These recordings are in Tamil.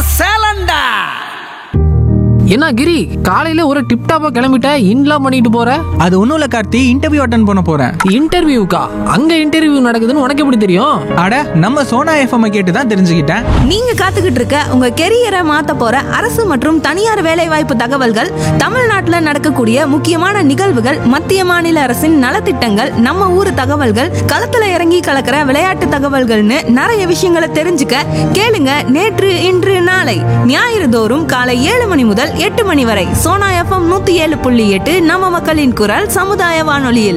சேலண்டா என்ன கிரி காலையில ஒரு டிப்டாப்பா கிளம்பிட்ட இன்லாம் பண்ணிட்டு போற அது ஒன்றும் இல்லை கார்த்தி இன்டர்வியூ அட்டன் பண்ண போகிறேன் இன்டர்வியூக்கா அங்க இன்டர்வியூ நடக்குதுன்னு உனக்கு எப்படி தெரியும் அட நம்ம சோனா எஃப்எம் கேட்டு தான் தெரிஞ்சுக்கிட்டேன் நீங்க காத்துக்கிட்டு இருக்க உங்க கெரியரை மாத்த போற அரசு மற்றும் தனியார் வேலைவாய்ப்பு தகவல்கள் தமிழ்நாட்டுல நடக்கக்கூடிய முக்கியமான நிகழ்வுகள் மத்திய மாநில அரசின் நலத்திட்டங்கள் நம்ம ஊர் தகவல்கள் களத்துல இறங்கி கலக்கிற விளையாட்டு தகவல்கள்னு நிறைய விஷயங்களை தெரிஞ்சுக்க கேளுங்க நேற்று இன்று நாளை ஞாயிறு தோறும் காலை ஏழு மணி முதல் எட்டு மணி வரை சோனா எஃப்எம் நூத்தி ஏழு புள்ளி எட்டு நம்ம மக்களின் குரல் சமுதாய வானொலியில்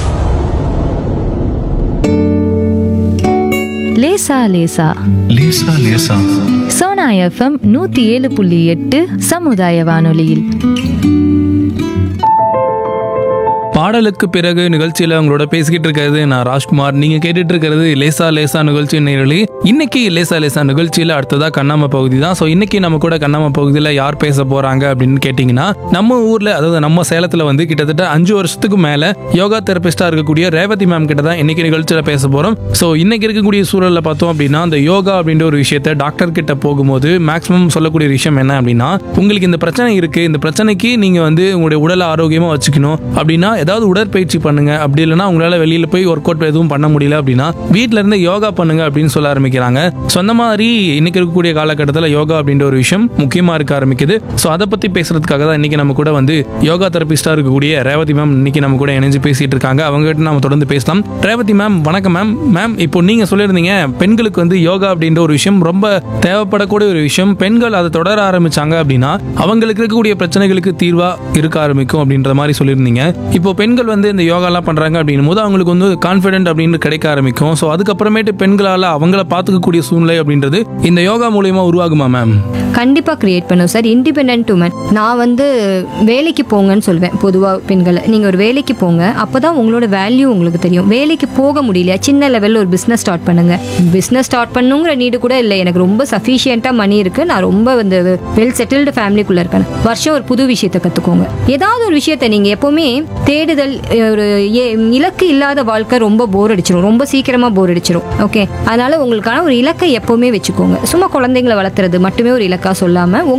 லேசா லேசா லேசா லேசா சோனா எஃப்எம் நூத்தி ஏழு புள்ளி எட்டு சமுதாய வானொலியில் பாடலுக்கு பிறகு நிகழ்ச்சியில உங்களோட பேசிக்கிட்டு இருக்கிறது நான் ராஜ்குமார் நீங்க கேட்டுட்டு இருக்கிறது லேசா லேசா நிகழ்ச்சி நேரலி இன்னைக்கு லேசா லேசா நிகழ்ச்சியில அடுத்ததா கண்ணாம பகுதி தான் ஸோ இன்னைக்கு நம்ம கூட கண்ணாம பகுதியில் யார் பேச போறாங்க அப்படின்னு கேட்டிங்கன்னா நம்ம ஊர்ல அதாவது நம்ம சேலத்துல வந்து கிட்டத்தட்ட அஞ்சு வருஷத்துக்கு மேல யோகா தெரபிஸ்டா இருக்கக்கூடிய ரேவதி மேம் கிட்ட தான் இன்னைக்கு நிகழ்ச்சியில பேச போறோம் ஸோ இன்னைக்கு இருக்கக்கூடிய சூழல்ல பார்த்தோம் அப்படின்னா அந்த யோகா அப்படின்ற ஒரு விஷயத்த டாக்டர் கிட்ட போகும்போது மேக்ஸிமம் சொல்லக்கூடிய விஷயம் என்ன அப்படின்னா உங்களுக்கு இந்த பிரச்சனை இருக்கு இந்த பிரச்சனைக்கு நீங்க வந்து உங்களுடைய உடலை ஆரோக்கியமா வச்சுக்கணும் அப்படின்னா ஏதாவது உடற்பயிற்சி பண்ணுங்க அப்படி இல்லைன்னா உங்களால வெளியில போய் ஒர்க் அவுட் எதுவும் பண்ண முடியல அப்படின்னா வீட்ல இருந்து யோகா பண்ணுங்க அப்படின்னு சொல்ல ஆரம்பிக்கிறாங்க ஸோ அந்த மாதிரி இன்னைக்கு இருக்கக்கூடிய காலகட்டத்தில் யோகா அப்படின்ற ஒரு விஷயம் முக்கியமா இருக்க ஆரம்பிக்குது ஸோ அதை பத்தி பேசுறதுக்காக தான் இன்னைக்கு நம்ம கூட வந்து யோகா தெரபிஸ்டா இருக்கக்கூடிய ரேவதி மேம் இன்னைக்கு நம்ம கூட இணைஞ்சு பேசிட்டு இருக்காங்க அவங்க கிட்ட நம்ம தொடர்ந்து பேசலாம் ரேவதி மேம் வணக்கம் மேம் மேம் இப்போ நீங்க சொல்லியிருந்தீங்க பெண்களுக்கு வந்து யோகா அப்படின்ற ஒரு விஷயம் ரொம்ப தேவைப்படக்கூடிய ஒரு விஷயம் பெண்கள் அதை தொடர ஆரம்பிச்சாங்க அப்படின்னா அவங்களுக்கு இருக்கக்கூடிய பிரச்சனைகளுக்கு தீர்வா இருக்க ஆரம்பிக்கும் அப்படின்ற மாதிரி சொல்லியிருந்தீங்க இப்போ பெண்கள் வந்து இந்த யோகாலாம் பண்றாங்க அப்படின்னும் போது அவங்களுக்கு வந்து கான்ஃபிடென்ட் அப்படின்னு கிடைக்க ஆரம்பிக்கும் ஸோ அதுக்கப்புறமேட்டு பெண்களால அவங்கள பார்த்துக்கக்கூடிய சூழ்நிலை அப்படின்றது இந்த யோகா மூலியமா உருவாகுமா மேம் கண்டிப்பாக க்ரியேட் பண்ணும் சார் இண்டிபெண்ட் உமன் நான் வந்து வேலைக்கு போங்கன்னு சொல்வேன் பொதுவாக பெண்களை நீங்கள் ஒரு வேலைக்கு போங்க அப்போ தான் உங்களோட வேல்யூ உங்களுக்கு தெரியும் வேலைக்கு போக முடியலையா சின்ன லெவலில் ஒரு பிஸ்னஸ் ஸ்டார்ட் பண்ணுங்க பிஸ்னஸ் ஸ்டார்ட் பண்ணுங்கிற நீடு கூட இல்லை எனக்கு ரொம்ப சஃபிஷியண்ட்டாக மணி இருக்குது நான் ரொம்ப வந்து வெல் செட்டில்டு ஃபேமிலிக்குள்ளே இருக்கேன் வருஷம் ஒரு புது விஷயத்தை கற்றுக்கோங்க ஏதாவது ஒரு விஷயத்தை நீங்கள் எப்போவுமே தேடுதல் ஒரு ஏ- இலக்கு இல்லாத வாழ்க்கை ரொம்ப போர் அடிச்சிடும் ரொம்ப சீக்கிரமாக போர் அடிச்சிடும் ஓகே அதனால உங்களுக்கான ஒரு இலக்கை எப்போவுமே வச்சுக்கோங்க சும்மா குழந்தைங்களை வளர்த்துறது மட்டுமே ஒரு இலக்கா சொல்லாமல்